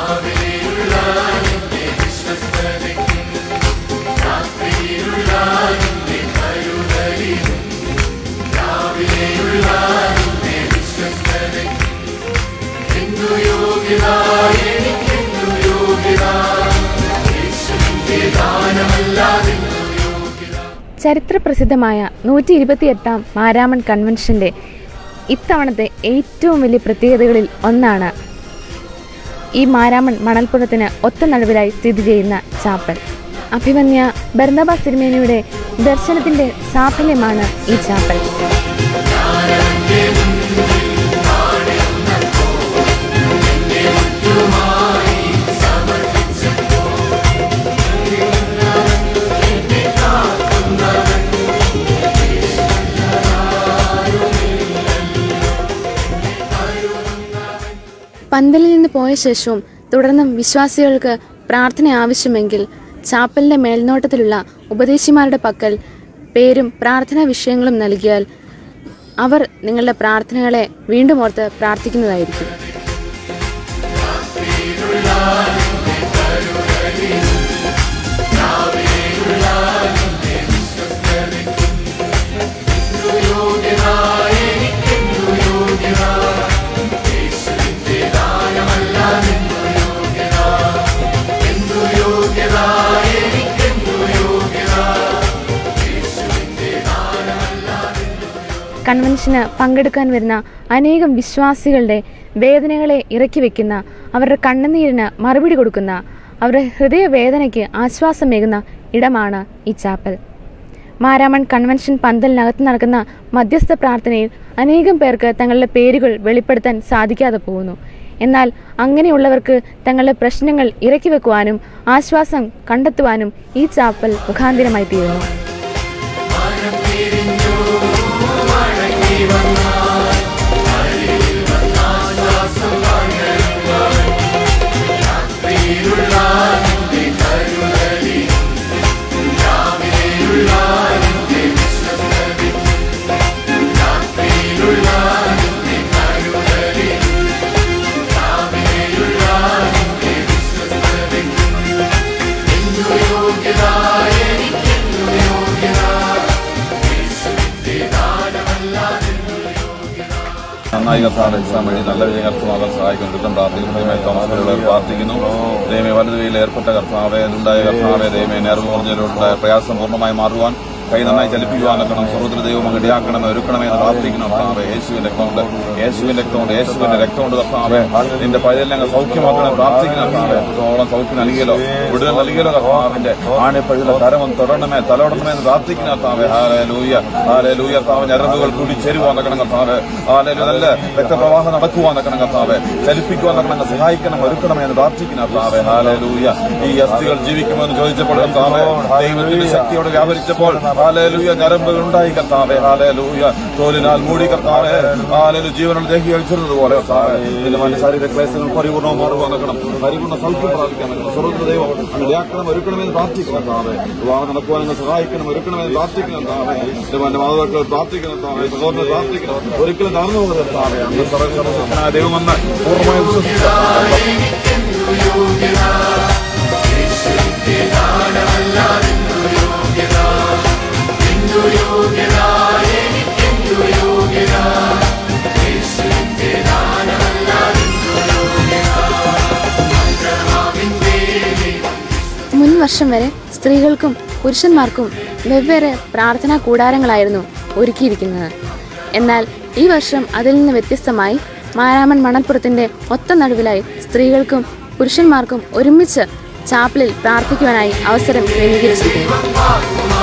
ചരിത്രപ്രസിദ്ധമായ നൂറ്റി ഇരുപത്തിയെട്ടാം മാരാമൺ കൺവെൻഷന്റെ ഇത്തവണത്തെ ഏറ്റവും വലിയ പ്രത്യേകതകളിൽ ഒന്നാണ് ഈ മാരാമൺ മണൽപ്പുറത്തിന് ഒത്ത നടുവിലായി സ്ഥിതി ചെയ്യുന്ന ചാപ്പൽ അഭിമന്യ ബർണബ തിരുമേനിയുടെ ദർശനത്തിന്റെ സാഫല്യമാണ് ഈ ചാപ്പൽ പന്തലിൽ നിന്ന് പോയ ശേഷവും തുടർന്നും വിശ്വാസികൾക്ക് പ്രാർത്ഥന ആവശ്യമെങ്കിൽ ചാപ്പലിന്റെ മേൽനോട്ടത്തിലുള്ള ഉപദേശിമാരുടെ പക്കൽ പേരും പ്രാർത്ഥനാ വിഷയങ്ങളും നൽകിയാൽ അവർ നിങ്ങളുടെ പ്രാർത്ഥനകളെ വീണ്ടും ഓർത്ത് പ്രാർത്ഥിക്കുന്നതായിരിക്കും കൺവെൻഷന് പങ്കെടുക്കാൻ വരുന്ന അനേകം വിശ്വാസികളുടെ വേദനകളെ ഇറക്കി വെക്കുന്ന അവരുടെ കണ്ണുനീരിന് മറുപടി കൊടുക്കുന്ന അവരുടെ ഹൃദയവേദനയ്ക്ക് ആശ്വാസമേകുന്ന ഇടമാണ് ഈ ചാപ്പൽ മാരാമൺ കൺവെൻഷൻ പന്തലിനകത്ത് നടക്കുന്ന മധ്യസ്ഥ പ്രാർത്ഥനയിൽ അനേകം പേർക്ക് തങ്ങളുടെ പേരുകൾ വെളിപ്പെടുത്താൻ സാധിക്കാതെ പോകുന്നു എന്നാൽ അങ്ങനെയുള്ളവർക്ക് തങ്ങളുടെ പ്രശ്നങ്ങൾ ഇറക്കി വെക്കുവാനും ആശ്വാസം കണ്ടെത്തുവാനും ഈ ചാപ്പൽ മുഖാന്തിരമായി തീരുന്നു നന്നായി കർത്താവ് എക്സാം വഴി നല്ല വിജയം കർത്തമാകാൻ സഹായിക്കും കിട്ടും പ്രാർത്ഥിക്കുന്നു തോമസ് പ്രാർത്ഥിക്കുന്നു ദൈവമേ വലതു കൈയിൽ ഏർപ്പെട്ട കർത്താവെ അതുണ്ടായ കർത്താവെ ദൈവമേ നേർവ് പറഞ്ഞതിലുണ്ടായ പ്രയാസം പൂർണ്ണമായി മാറുവാൻ കൈ നന്നായി ചലിപ്പിക്കുവാനൊക്കണം സ്വർഗത്തിൽ ദൈവം അങ്ങ് ഇടയാക്കണമേ ഒരുക്കണമേ എന്ന് പ്രാർത്ഥിക്കണം കർത്താവെ യേശുവിന്റെ രക്തമുണ്ട് യേശുവിന്റെ രക്തമുണ്ട് യേശുവിന്റെ രക്തമുണ്ട് കർത്താവെ നിന്റെ പൈതലിനെ അങ്ങ് സൗഖ്യമാക്കണം പ്രാർത്ഥിക്കണം കർത്താവെ എത്രത്തോളം സൗഖ്യം നൽകിയല്ലോ വിടുതൽ നൽകിയല്ലോ കർത്താവിന്റെ ആണിപ്പഴുത കരമം തൊടണമേ തലോടണമേ എന്ന് പ്രാർത്ഥിക്കണം കർത്താവെ ഹാലേ ലൂയ ഹാലേ ലൂയ കർത്താവ് ഞരമ്പുകൾ കൂടി ചേരുവാന്നക്കണം കർത്താവെ ഹാലേ നല്ല രക്തപ്രവാഹം നടക്കുവാന്നക്കണം കർത്താവെ ചലിപ്പിക്കുവാന്നക്കണം സഹായിക്കണം ഒരുക്കണമേ എന്ന് പ്രാർത്ഥിക്കണം കർത്താവെ ഹാലേ ലൂയ ഈ അസ്ഥികൾ ജീവിക്കുമെന്ന് ചോദിച്ചപ്പോൾ കർത്താവെ ദൈവത്തിന്റെ ശക്തിയോട് വ്യാപരിച്ചപ്പോൾ ഹാലേലൂയ ഞരമ്പുകൾ ഉണ്ടായി കർത്താവെ ഹാലേലൂയ തോലിനാൽ മൂടി കർത്താവെ ഹാലേലു ജീവനുള്ള ദേഹി കഴിച്ചിരുന്നത് പോലെ കർത്താവെ ഇതിന്റെ മറ്റു ശരീര ക്ലേശങ്ങൾ പരിപൂർണ്ണവും മാറുവാൻ നടക്കണം പരിപൂർണ്ണ സൗഖ്യം പ്രാപിക്കാൻ നടക്കണം സ്വർഗ്ഗ ദൈവം അങ്ങനെ വ്യാക്കണം ഒരുക്കണമെന്ന് പ്രാർത്ഥിക്കണം കർത്താവെ വിവാഹം നടക്കുവാൻ അങ്ങ് സഹായിക്കണം ഒരുക്കണമെന്ന് പ്രാർത്ഥിക്കണം കർത്താവെ എന്റെ മന്റെ മാതാക്കൾ പ്രാർത്ഥിക്കണം കർത്താവെ സഹോദരനെ പ്രാർത്ഥിക്കണം ഒരിക്കലും നടന്നു പോകുന്നത് കർത്താവെ അങ്ങ് സർവ്വസർവ്വനായ ദൈവമെന്ന് പൂർണ്ണമായി വിശ്വസിച്ചു മുൻ വർഷം വരെ സ്ത്രീകൾക്കും പുരുഷന്മാർക്കും വെവ്വേറെ പ്രാർത്ഥനാ കൂടാരങ്ങളായിരുന്നു ഒരുക്കിയിരിക്കുന്നത് എന്നാൽ ഈ വർഷം അതിൽ നിന്ന് വ്യത്യസ്തമായി മാരാമൺ മണൽപ്പുറത്തിന്റെ ഒത്ത നടുവിലായി സ്ത്രീകൾക്കും പുരുഷന്മാർക്കും ഒരുമിച്ച് ചാപ്പലിൽ പ്രാർത്ഥിക്കുവാനായി അവസരം ക്രമീകരിച്ചിരിക്കുന്നു